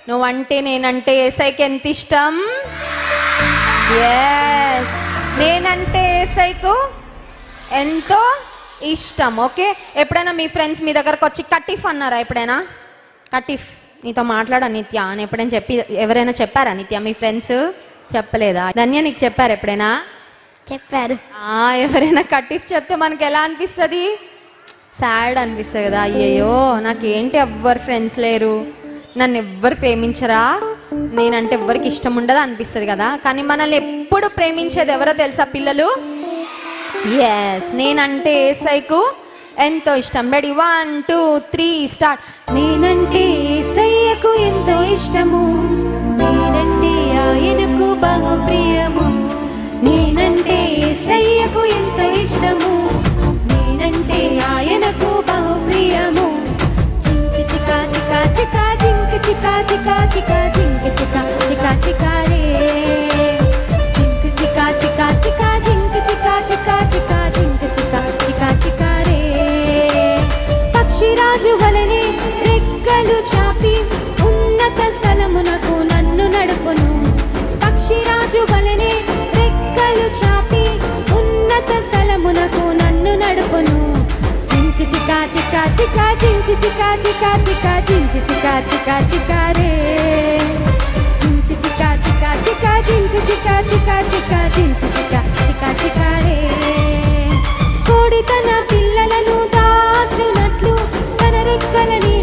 నువ్వంటే నేనంటే ఏసైకి ఎంత ఇష్టం ఎస్ నేనంటే ఏసైకు ఎంతో ఇష్టం ఓకే ఎప్పుడైనా మీ ఫ్రెండ్స్ మీ దగ్గరకు వచ్చి కటిఫ్ అన్నారా ఎప్పుడైనా కటిఫ్ నీతో మాట్లాడా నిత్య అని ఎప్పుడైనా చెప్పి ఎవరైనా చెప్పారా నిత్య మీ ఫ్రెండ్స్ చెప్పలేదా ధన్య నీకు చెప్పారు ఎప్పుడైనా చెప్పారు ఆ, ఎవరైనా కటిఫ్ చెప్తే మనకి ఎలా అనిపిస్తుంది సాడ్ అనిపిస్తుంది కదా అయ్యయ్యో నాకేంటి ఎవ్వరు ఫ్రెండ్స్ లేరు నన్ను ఎవ్వరు ప్రేమించరా నేనంటే ఎవ్వరికి ఇష్టం ఉండదు అనిపిస్తుంది కదా కానీ మనల్ని ఎప్పుడు ప్రేమించేది ఎవరో తెలుసా పిల్లలు ఎస్ నేనంటే ఏసైకు ఎంతో ఇష్టం ready one two three start నేనంటే ఏసయ్యకు ఎంతో ఇష్టము నేనంటే ఆయనకు బహు ప్రియము నేనంటే ఏసయ్యకు ఎంతో ఇష్టము నేనంటే ఆయనకు బహు ప్రియము చింకి చికా చికా చికా చింకి చికా చికా చికా చింకి చికా చికా చికా రే చింకి చికా చికా చికా చింకి చికా చికా చికా చింకి చికా చికా చికా రే పక్షిరాజు వలనే రెక్కలు చాపి ఉన్నత స్థలమునకు నన్ను నడుపును పక్షిరాజు వలనే రెక్కలు చాపి ఉన్నత స్థలమునకు నన్ను నడుపును చించి చికా చికా చికా చించి చికా చికా చికా చించి చికా చికా చికా రే చించి చికా చికా చికా చించి చికా చికా చికా చించి చికా చికా చికా రే కోడి తన పిల్లలను దాచునట్లు తన రెక్కలని